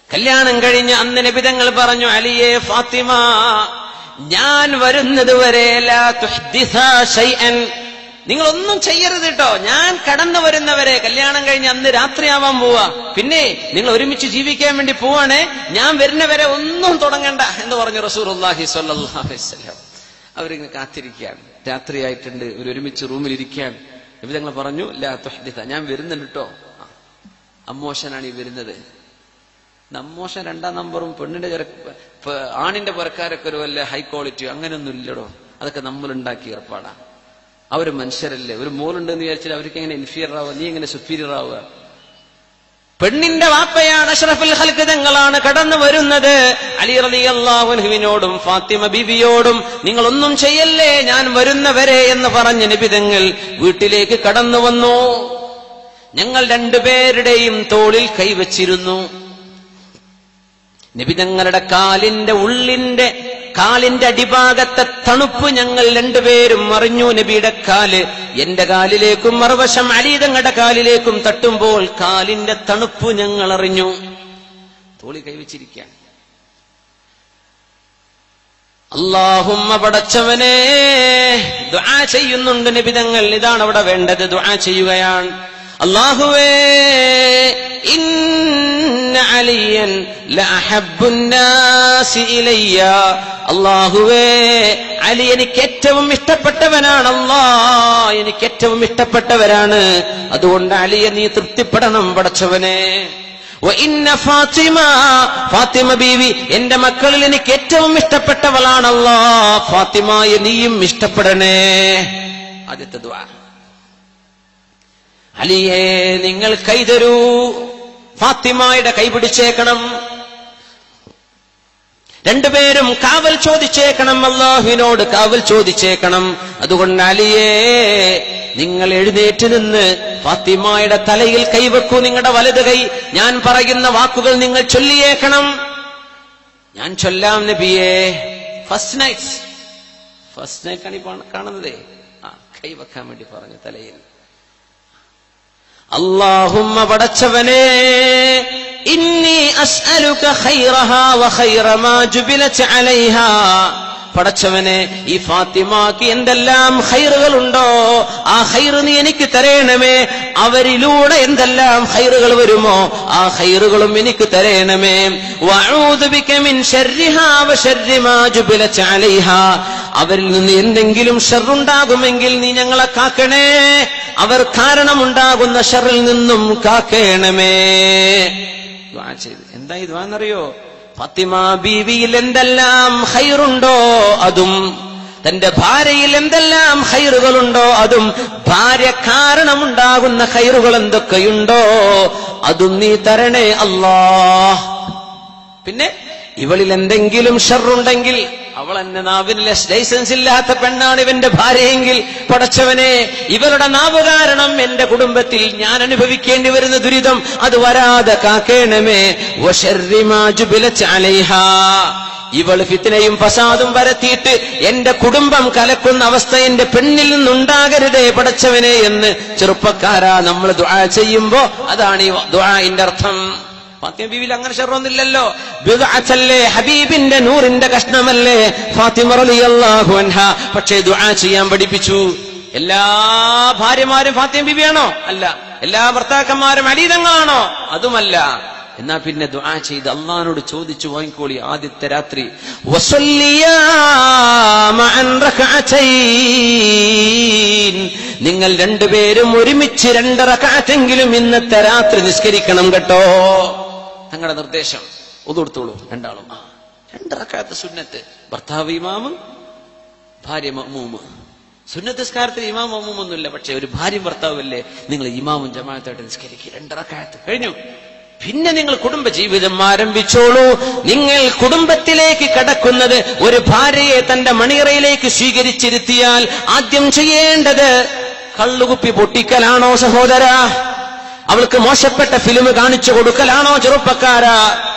കല്യാണം കഴിഞ്ഞ് അന്ന് നബിതങ്ങൾ പറഞ്ഞു അലിയെ ഫാത്തിമ ഞാൻ വരുന്നത് വരെ ലാ തുഹ്ദിസാ ശൈഅൻ. നിങ്ങളൊന്നും ചെയ്യരുത് കേട്ടോ ഞാൻ കടന്നു വരുന്നവരെ കല്യാണം കഴിഞ്ഞ് അന്ന് രാത്രിയാവാൻ പോവാ പിന്നെ നിങ്ങൾ ഒരുമിച്ച് ജീവിക്കാൻ വേണ്ടി പോവാണേ ഞാൻ വരുന്നവരെ ഒന്നും തുടങ്ങണ്ട എന്ന് പറഞ്ഞു റസൂർ അള്ളാഹി സ്വല്ലാസ്ലം അവരിങ്ങനെ കാത്തിരിക്കുകയാണ് രാത്രിയായിട്ടുണ്ട് ഒരു ഒരുമിച്ച് റൂമിൽ ഇരിക്കുകയാണ് നബിതങ്ങൾ പറഞ്ഞു ലാ തുഹ്ദിസ ഞാൻ വരുന്നുണ്ട് കേട്ടോ ആ. അമ്മോശനാണ് ഈ വരുന്നത് നമ്മോശൻ രണ്ടാം നമ്പറും പെണ്ണിന്റെ ചെറ പ- ആണിന്റെ പുറക്കാരൊക്കെ ഒരു വല്ല ഹൈ ക്വാളിറ്റി അങ്ങനെയൊന്നും ഇല്ലടോ അതൊക്കെ നമ്മൾ ഉണ്ടാക്കി ഏർപ്പാടാ അവര് മനുഷ്യരല്ലേ ഒരു മോളുണ്ടെന്ന് വിചാരിച്ചാൽ അവർക്ക് എങ്ങനെ ഇൻഫീരിയർ ആവുക നീ എങ്ങനെ സുപ്പീരിയർ ആവുക പെണ്ണിന്റെ വാപ്പയാണ് അഷ്റഫുൽ ഹൽക്കിതങ്ങളാണ് കടന്നു വരുന്നത് അലി റലി അള്ളാഹുവിനോടും ഫാത്തിമ ബിബിയോടും നിങ്ങളൊന്നും ചെയ്യല്ലേ ഞാൻ വരുന്നവരെ എന്ന് പറഞ്ഞ നിബിതങ്ങൾ വീട്ടിലേക്ക് കടന്നു വന്നു ഞങ്ങൾ രണ്ടുപേരുടെയും തോളിൽ കൈവച്ചിരുന്നു നിബിതങ്ങളുടെ കാലിന്റെ ഉള്ളിന്റെ കാലിന്റെ അടിഭാഗത്തെ തണുപ്പ് ഞങ്ങൾ രണ്ടുപേരും അറിഞ്ഞു നബിയുടെ കാല് എന്റെ കാലിലേക്കും മറുവശം അലീതങ്ങളുടെ കാലിലേക്കും തട്ടുമ്പോൾ കാലിന്റെ തണുപ്പ് ഞങ്ങൾ അറിഞ്ഞു തോളി കൈവച്ചിരിക്കാൻ അള്ളാഹുമ്മ പടച്ചവനെ ദുആ ചെയ്യുന്നുണ്ട് നിബിതങ്ങൾ ഇതാണ് അവിടെ വേണ്ടത് ദുആ ചെയ്യുകയാണ് അള്ളാഹുവേ ഇന്ന അലിയൻ ലഅഹബ്ബുന്നാസി ഇലയ്യ അള്ളാഹുവേ അലി എനിക്ക് ഏറ്റവും ഇഷ്ടപ്പെട്ടവനാണ് അല്ലാ എനിക്ക് ഏറ്റവും ഇഷ്ടപ്പെട്ടവരാണ് അതുകൊണ്ട് അലിയെ നീ തൃപ്തിപ്പെടണം പടച്ചവനെ വഇന്ന ഫാത്തിമ ഫാത്തിമ ബീവി എന്റെ മക്കളിൽ എനിക്ക് ഏറ്റവും ഇഷ്ടപ്പെട്ടവളാണല്ലോ ഫാത്തിമായ നീയും ഇഷ്ടപ്പെടണേ ആദ്യത്തെ ദുആ അലിയെ നിങ്ങൾ കൈതരൂ ഫാത്തിമായുടെ കൈ പിടിച്ചേക്കണം രണ്ടുപേരും കാവൽ ചോദിച്ചേക്കണം അള്ളാഹുവിനോട് കാവൽ ചോദിച്ചേക്കണം അതുകൊണ്ട് അലിയേ നിങ്ങൾ എഴുന്നേറ്റ് നിന്ന് ഫാത്തിമായുടെ തലയിൽ കൈവെക്കൂ നിങ്ങളുടെ വലത് കൈ ഞാൻ പറയുന്ന വാക്കുകൾ നിങ്ങൾ ചൊല്ലിയേക്കണം ഞാൻ ചൊല്ലാം നബിയേ ഫസ്റ്റ് നൈറ്റ് ഫസ്റ്റ് നൈറ്റ് ആണ് ഈ പണ- കാണുന്നതേ ആ കൈവെക്കാൻ വേണ്ടി പറഞ്ഞു തലയിൽ അള്ളാഹുമ്മ പടച്ചവനെ ഇന്നി അസ്അലുക ഖൈറഹാ വഖൈറ മാ ജുബിലത് അലൈഹാ പടച്ചവനെ ഈ ഫാത്തിമാക്ക് എന്തെല്ലാം ഹൈറുകളുണ്ടോ ആ ഹൈറ് നീ എനിക്ക് തരേണമേ അവരിലൂടെ എന്തെല്ലാം ഹൈറുകൾ വരുമോ ആ ഹൈറുകളും എനിക്ക് തരേണമേ വഅഊദു ബിക മിൻ ശർരിഹാ വശർരി മാ ജുബിലത് അലൈഹാ അവരിൽ നിന്ന് എന്തെങ്കിലും ഷർറുണ്ടാകുമെങ്കിൽ നീ ഞങ്ങളെ കാക്കണേ അവർ കാരണമുണ്ടാകുന്ന ഷറിൽ നിന്നും കാക്കേണമേ ദ്വാ ചെയ്ത് എന്താ ഈ ദ്വാ എന്നറിയോ ഫത്തിമ ബീവിയിൽ എന്തെല്ലാം ഹൈറുണ്ടോ അതും തന്റെ ഭാര്യയിൽ എന്തെല്ലാം ഹൈറുകളുണ്ടോ അതും ഭാര്യ കാരണമുണ്ടാകുന്ന ഹൈറുകൾ എന്തൊക്കെയുണ്ടോ അതും നീ തരണേ അല്ലാ പിന്നെ ഇവളിൽ എന്തെങ്കിലും ഷർറുണ്ടെങ്കിൽ അവൾ എന്നെ നാവിന് ലൈസൻസ് ഇല്ലാത്ത പെണ്ണാണ് ഇവന്റെ ഭാര്യയെങ്കിൽ പടച്ചവനെ ഇവളുടെ നാവ് കാരണം എന്റെ കുടുംബത്തിൽ ഞാൻ അനുഭവിക്കേണ്ടി വരുന്ന ദുരിതം അത് വരാതെ കാക്കേണമേ വശർരി മാ ജുബിലത് അലൈഹാ. ഇവൾ ഫിത്തിനയും ഫസാദും വരത്തിയിട്ട് എന്റെ കുടുംബം കലക്കുന്ന അവസ്ഥ എന്റെ പെണ്ണിൽ നിന്നുണ്ടാകരുതേ പടച്ചവനെ എന്ന് ചെറുപ്പക്കാരാ നമ്മൾ ദുആ ചെയ്യുമ്പോ അതാണ് ഈ ദുആന്റെ അർത്ഥം ഫാത്തിമ ബീവിയിൽ അങ്ങനെ ഷെറൊന്നുമില്ലല്ലോ ബിദ്അത്തല്ലേ ഹബീബിന്റെ നൂറിന്റെ കഷ്ണമല്ലേ ഫാത്തിമ റളിയല്ലാഹു അൻഹ പക്ഷേ ദുആ ചെയ്യാൻ പഠിപ്പിച്ചു എല്ലാ ഭാര്യമാരും ഫാത്തിമ ബീവിയാണോ അല്ല എല്ലാ ഭർത്താക്കന്മാരും അടീതങ്ങളാണോ അതുമല്ല എന്നാ പിന്നെ ദുആ ചെയ്ത് അള്ളഹാനോട് ചോദിച്ചു വാങ്ങിക്കോളി ആദ്യത്തെ രാത്രി വസല്ലിയാ മഅൻ റകഅതൈൻ. നിങ്ങൾ രണ്ടുപേരും ഒരുമിച്ച് രണ്ട് റകഅത്തെങ്കിലും ഇന്നത്തെ രാത്രി നിസ്കരിക്കണം കേട്ടോ തങ്ങളുടെ നിർദ്ദേശം ഒതുകൊടുത്തോളൂ രണ്ടാളും ആ രണ്ട് റകഅത്ത് സുന്നത്ത് ഭർത്താവ് ഇമാമും ഭാര്യ മമ്മൂമ് സുന്നത്ത് നിസ്കാരത്തിൽ ഇമാം മമ്മൂമൊന്നുമില്ല പക്ഷെ ഒരു ഭാര്യയും ഭർത്താവല്ലേ നിങ്ങൾ ഇമാമും ജമാഅത്തായിട്ട് നിസ്കരിക്കുക രണ്ടറക്കാലത്ത് കഴിഞ്ഞു പിന്നെ നിങ്ങൾ കുടുംബ ജീവിതം ആരംഭിച്ചോളൂ നിങ്ങൾ കുടുംബത്തിലേക്ക് കടക്കുന്നത് ഒരു ഭാര്യയെ തന്റെ മണിയറയിലേക്ക് സ്വീകരിച്ചിരുത്തിയാൽ ആദ്യം ചെയ്യേണ്ടത് കള്ളുകുപ്പി പൊട്ടിക്കലാണോ സഹോദര അവൾക്ക് മോശപ്പെട്ട ഫിലിം കാണിച്ചു കൊടുക്കലാണോ ചെറുപ്പക്കാരാ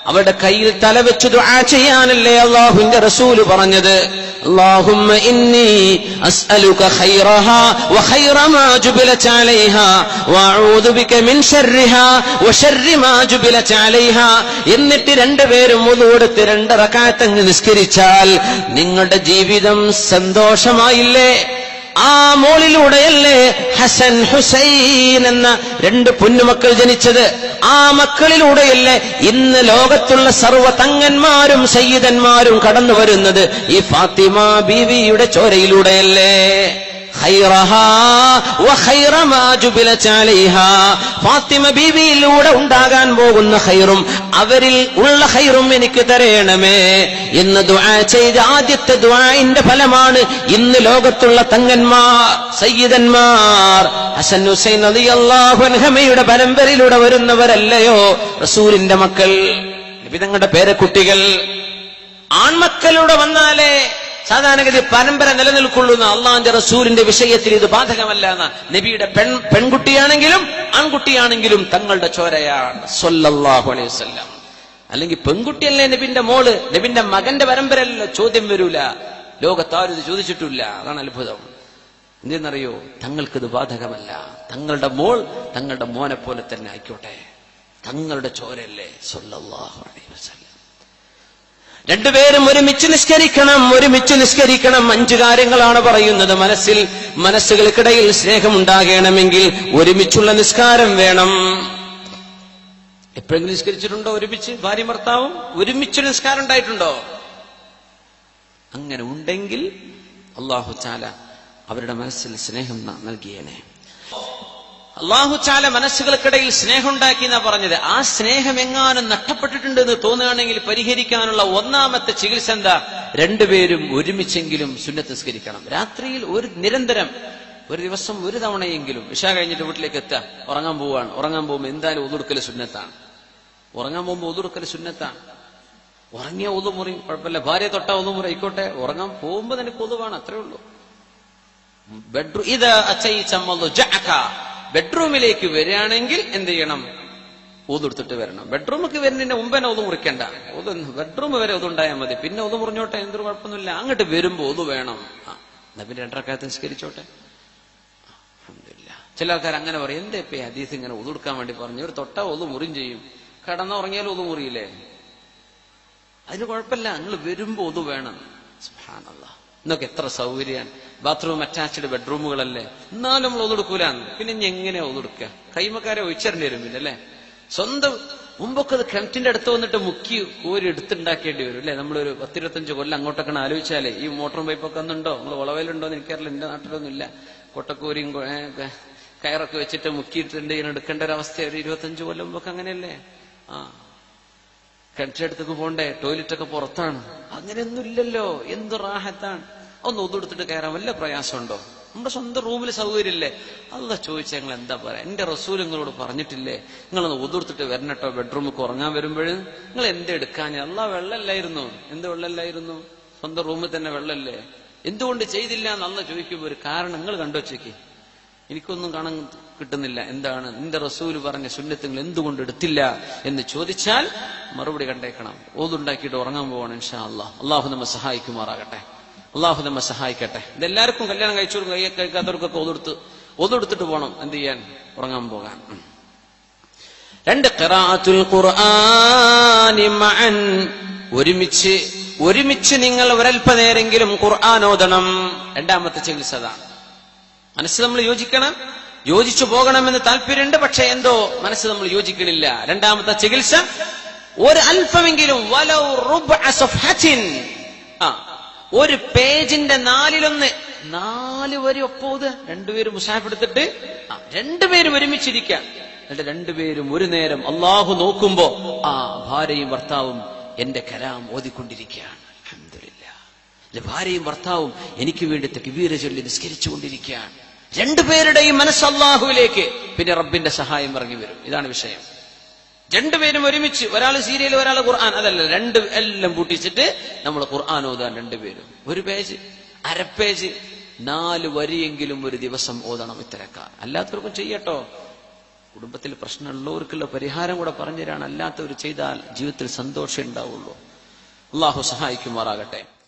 അവരുടെ കയ്യിൽ തലവെച്ച് ദുആ ചെയ്യാനല്ലേ അള്ളാഹുവിന്റെ റസൂല് പറഞ്ഞത് اللهم إني أسألك خيرها وخير ما جبلت عليها وأعوذ بك من شرها وشر ما جبلت عليها എന്നിട്ട് രണ്ടുപേരും മുതുകൊടുത്ത് രണ്ട് റക്കാത്തങ്ങ് നിസ്കരിച്ചാൽ നിങ്ങളുടെ ജീവിതം സന്തോഷമായില്ലേ ആ മോളിലൂടെയല്ലേ ഹസൻ ഹുസൈൻ എന്ന രണ്ട് പൊന്നുമക്കൾ ജനിച്ചത് ആ മക്കളിലൂടെയല്ലേ ഇന്ന് ലോകത്തുള്ള സർവ്വ തങ്ങന്മാരും സയ്യിദന്മാരും കടന്നു വരുന്നത് ഈ ഫാത്തിമ ബീവിയുടെ ചോരയിലൂടെയല്ലേ ഖൈറഹാ വഖൈറ മാ ജുബിലത് അലൈഹാ. ഫാത്തിമ ബീവിയിലൂടെ ഉണ്ടാകാൻ പോകുന്ന ഖൈറും അവരിൽ ഉള്ള ഖൈറും എനിക്ക് തരയണമേ എന്ന് ദുആ ചെയ്ത ആദ്യത്തെ ദുആഇന്റെ ഫലമാണ് ഇന്ന് ലോകത്തുള്ള തങ്ങന്മാർ സയ്യിദന്മാർ ഹസൻ ഹുസൈൻ റളിയല്ലാഹു അൻഹുമയുടെ പരമ്പരയിലൂടെ വരുന്നവരല്ലയോ റസൂലിന്റെ മക്കൾ നബിതങ്ങളുടെ പേരക്കുട്ടികൾ ആൺമക്കളുടെ വന്നാലേ സാധാരണഗതി പരമ്പര നിലനിൽക്കുള്ളൂ എന്ന് അള്ളാന്റെ റസൂലിന്റെ വിഷയത്തിൽ ഇത് ബാധകമല്ല എന്ന നബിയുടെ പെൺ പെൺകുട്ടിയാണെങ്കിലും ആൺകുട്ടിയാണെങ്കിലും തങ്ങളുടെ ചോരയാണ് സല്ലല്ലാഹു അലൈഹി വസല്ലം അല്ലെങ്കിൽ പെൺകുട്ടിയല്ലേ നബിന്റെ മോള് നബിന്റെ മകന്റെ പരമ്പരയല്ല ചോദ്യം വരൂല ലോകത്താരും ഇത് ചോദിച്ചിട്ടില്ല അതാണ് അത്ഭുതം എന്തെന്നറിയോ തങ്ങൾക്കിത് ബാധകമല്ല തങ്ങളുടെ മോൾ തങ്ങളുടെ മോനെ പോലെ തന്നെ ആയിക്കോട്ടെ തങ്ങളുടെ ചോരല്ലേ സല്ലല്ലാഹു അലൈഹി വസല്ലം രണ്ടുപേരും ഒരുമിച്ച് നിസ്കരിക്കണം ഒരുമിച്ച് നിസ്കരിക്കണം അഞ്ചു കാര്യങ്ങളാണ് പറയുന്നത് മനസ്സിൽ മനസ്സുകൾക്കിടയിൽ സ്നേഹമുണ്ടാകണമെങ്കിൽ ഒരുമിച്ചുള്ള നിസ്കാരം വേണം എപ്പോഴെങ്കിലും നിസ്കരിച്ചിട്ടുണ്ടോ ഒരുമിച്ച് ഭാര്യ ഭർത്താവും ഒരുമിച്ച് നിസ്കാരം ഉണ്ടായിട്ടുണ്ടോ അങ്ങനെ ഉണ്ടെങ്കിൽ അള്ളാഹു ചാല അവരുടെ മനസ്സിൽ സ്നേഹം ന- നൽകിയേനെ അള്ളാഹു ചാല മനസ്സുകൾക്കിടയിൽ സ്നേഹം ഉണ്ടാക്കി എന്നാ പറഞ്ഞത് ആ സ്നേഹം എങ്ങാനും നഷ്ടപ്പെട്ടിട്ടുണ്ട് എന്ന് തോന്നുകയാണെങ്കിൽ പരിഹരിക്കാനുള്ള ഒന്നാമത്തെ ചികിത്സ എന്താ രണ്ടുപേരും ഒരുമിച്ചെങ്കിലും സുന്നത്ത് നിസ്കരിക്കണം രാത്രിയിൽ ഒരു നിരന്തരം ഒരു ദിവസം ഒരു തവണയെങ്കിലും ഇഷ കഴിഞ്ഞിട്ട് വീട്ടിലേക്ക് എത്തുക ഉറങ്ങാൻ പോവാണ് ഉറങ്ങാൻ പോകുമ്പോൾ എന്തായാലും ഒതുടുക്കൽ സുന്നത്താണ് ഉറങ്ങാൻ പോകുമ്പോൾ ഒതുടുക്കൽ സുന്നത്താണ് ഉറങ്ങിയ ഒതുമുറി കുഴപ്പമില്ല ഭാര്യ തൊട്ട ഒതുമുറി ആയിക്കോട്ടെ ഉറങ്ങാൻ പോകുമ്പോൾ നിനക്ക് ഒതുവാണ് അത്രേ ഉള്ളൂ ബെഡ്റൂം ഇത് അച്ചയിച്ചമ്മു ജഅക ബെഡ്റൂമിലേക്ക് വരികയാണെങ്കിൽ എന്ത് ചെയ്യണം ഊതെടുത്തിട്ട് വരണം ബെഡ്റൂമിക്ക് വരുന്നതിന്റെ മുമ്പ് തന്നെ ഒതു മുറിക്കണ്ട ഒതു ബെഡ്റൂം വരെ ഒതുണ്ടായാൽ മതി പിന്നെ ഒതു മുറിഞ്ഞോട്ടെ എന്തൊരു കുഴപ്പമൊന്നുമില്ല അങ്ങോട്ട് വരുമ്പോ ഒതു വേണം ആ എന്നാ പിന്നെ രണ്ടരക്കാലത്ത് നിസ്കരിച്ചോട്ടെ അൽഹംദുലില്ലാ. ചില ആൾക്കാർ അങ്ങനെ പറയും എന്താ ഇപ്പൊ ഈ ഹദീസ് ഇങ്ങനെ ഒതുടുക്കാൻ വേണ്ടി പറഞ്ഞു ഒരു തൊട്ട ഒതു മുറിയും ചെയ്യും കടന്നുറങ്ങിയാലും ഒതു മുറിയില്ലേ അതിന് കുഴപ്പമില്ല നിങ്ങൾ വരുമ്പോ ഒതു വേണം സുബ്ഹാനല്ലാ ഇന്നൊക്കെ എത്ര സൗകര്യമാണ് ബാത്റൂം അറ്റാച്ച്ഡ് ബെഡ്റൂമുകളല്ലേ എന്നാലും നമ്മൾ ഒതെടുക്കൂലാന്ന് പിന്നെ ഇനി എങ്ങനെ ഒതെടുക്കുക കൈമക്കാരെ ഒഴിച്ചറിഞ്ഞു വരും പിന്നെ അല്ലേ സ്വന്തം മുമ്പൊക്കെ അത് കിണറ്റിന്റെ അടുത്ത് വന്നിട്ട് മുക്കി കോരി എടുത്തുണ്ടാക്കേണ്ടി വരും അല്ലെ നമ്മളൊരു പത്തിരുപത്തഞ്ച് കൊല്ലം അങ്ങോട്ടൊക്കെ ആലോചിച്ചാലേ ഈ മോട്ടോർ പൈപ്പൊക്കെ ഒന്നുണ്ടോ നിങ്ങൾ വളവയിലുണ്ടോ എന്ന് എനിക്കറിയില്ല എന്റെ നാട്ടിലൊന്നും ഇല്ല കൊട്ടക്കൂരിയും കൊ- ഏ, ക- കയറൊക്കെ വെച്ചിട്ട് മുക്കിയിട്ടുണ്ട് ഇങ്ങനെ എടുക്കേണ്ട ഒരു അവസ്ഥ ഒരു ഇരുപത്തഞ്ച് കൊല്ലം മുമ്പൊക്കെ അങ്ങനെയല്ലേ ആ കിണറ്റിനടുത്തേക്ക് പോണ്ടേ ടോയ്ലറ്റ് ഒക്കെ പുറത്താണ് അങ്ങനെയൊന്നും ഇല്ലല്ലോ എന്ത് റാഹത്താണ് ഒന്ന് ഒന്നെടുത്തിട്ട് കയറാൻ വല്ല പ്രയാസമുണ്ടോ നമ്മുടെ സ്വന്തം റൂമിൽ സൗകര്യമില്ലേ അല്ല ചോദിച്ചാൽ ഞങ്ങൾ എന്താ പറയാ എന്റെ റസൂൽ നിങ്ങളോട് പറഞ്ഞിട്ടില്ലേ നിങ്ങളൊന്ന് ഒതെടുത്തിട്ട് വരണട്ടോ ബെഡ്റൂമിൽ ഉറങ്ങാൻ വരുമ്പോഴും നിങ്ങൾ എന്ത് എടുക്കാൻ അല്ല വെള്ളമല്ലായിരുന്നു എന്ത് വെള്ളമല്ലായിരുന്നു സ്വന്തം റൂമിൽ തന്നെ വെള്ളമല്ലേ എന്തുകൊണ്ട് ചെയ്തില്ല എന്ന് അല്ല ചോദിക്കുമ്പോൾ ഒരു കാരണം നിങ്ങൾ കണ്ടുവച്ചേക്ക് എനിക്കൊന്നും കാണാൻ കിട്ടുന്നില്ല എന്താണ് നിന്റെ റസൂല് പറഞ്ഞ സുന്നത്തുകൾ എന്തുകൊണ്ട് എടുത്തില്ല എന്ന് ചോദിച്ചാൽ മറുപടി കണ്ടേക്കണം ഓതുണ്ടാക്കിയിട്ട് ഉറങ്ങാൻ പോവാണ് ഇൻഷാ അള്ളാഹ് അള്ളാഹു നമ്മെ സഹായിക്കുമാറാകട്ടെ അള്ളാഹു നമ്മെ സഹായിക്കട്ടെ ഇതെല്ലാവർക്കും കല്യാണം കഴിച്ചവർക്കും കൈ കഴിക്കാത്തവർക്കൊക്കെ ഓതെടുത്ത് ഓതെടുത്തിട്ട് പോകണം എന്ത് ചെയ്യാൻ ഉറങ്ങാൻ പോകാൻ ഉം. രണ്ട് ഖിറാഅത്തുൽ ഖുർആനി മഅൻ ഒരുമിച്ച് ഒരുമിച്ച് നിങ്ങൾ ഒരൽപ്പനേരെങ്കിലും ഖുർആൻ ഓതണം രണ്ടാമത്തെ ചികിത്സ അതാണ് മനസ്സ് നമ്മൾ യോജിക്കണം യോജിച്ചു പോകണമെന്ന് താല്പര്യമുണ്ട് പക്ഷെ എന്തോ മനസ്സ് നമ്മൾ യോജിക്കണില്ല രണ്ടാമത്തെ ചികിത്സ ഒരു അല്പമെങ്കിലും വലൗ റുബ്അ സഫ്ഹത്തിൻ. ആ ഒരു പേജിന്റെ നാലിലൊന്ന് നാല് വരി ഒപ്പോത് രണ്ടുപേരും മുസാഫെടുത്തിട്ട് ആ രണ്ടുപേരും ഒരുമിച്ചിരിക്കുക എന്നിട്ട് രണ്ടുപേരും ഒരു നേരം അള്ളാഹു നോക്കുമ്പോ ആ ഭാര്യയും ഭർത്താവും എന്റെ കലാം ഓതിക്കൊണ്ടിരിക്കുകയാണ് അൽഹംദുലില്ലാ എന്റെ ഭാര്യയും ഭർത്താവും എനിക്ക് വേണ്ടി തെക്കുവീര ചൊല്ലി നിസ്കരിച്ചുകൊണ്ടിരിക്കുകയാണ് രണ്ടുപേരുടെയും മനസ്സ് അള്ളാഹുവിലേക്ക് പിന്നെ റബ്ബിന്റെ സഹായം ഇറങ്ങി വരും ഇതാണ് വിഷയം രണ്ടുപേരും ഒരുമിച്ച് ഒരാൾ സീരിയൽ ഒരാൾ ഖുർആൻ അതല്ല രണ്ട് എല്ലാം പൂട്ടിച്ചിട്ട് നമ്മൾ ഖുർആൻ ഓതാൻ രണ്ടുപേരും ഒരു പേജ് അര പേജ് നാല് വരിയെങ്കിലും ഒരു ദിവസം ഓതണം ഇത്തരക്കാർ അല്ലാത്തവർക്കും ചെയ്യട്ടോ കുടുംബത്തിൽ പ്രശ്നമുള്ളവർക്കുള്ള പരിഹാരം കൂടെ പറഞ്ഞു തരാണ് അല്ലാത്തവർ ചെയ്താൽ ജീവിതത്തിൽ സന്തോഷം ഉണ്ടാവുള്ളൂ അള്ളാഹു സഹായിക്കുമാറാകട്ടെ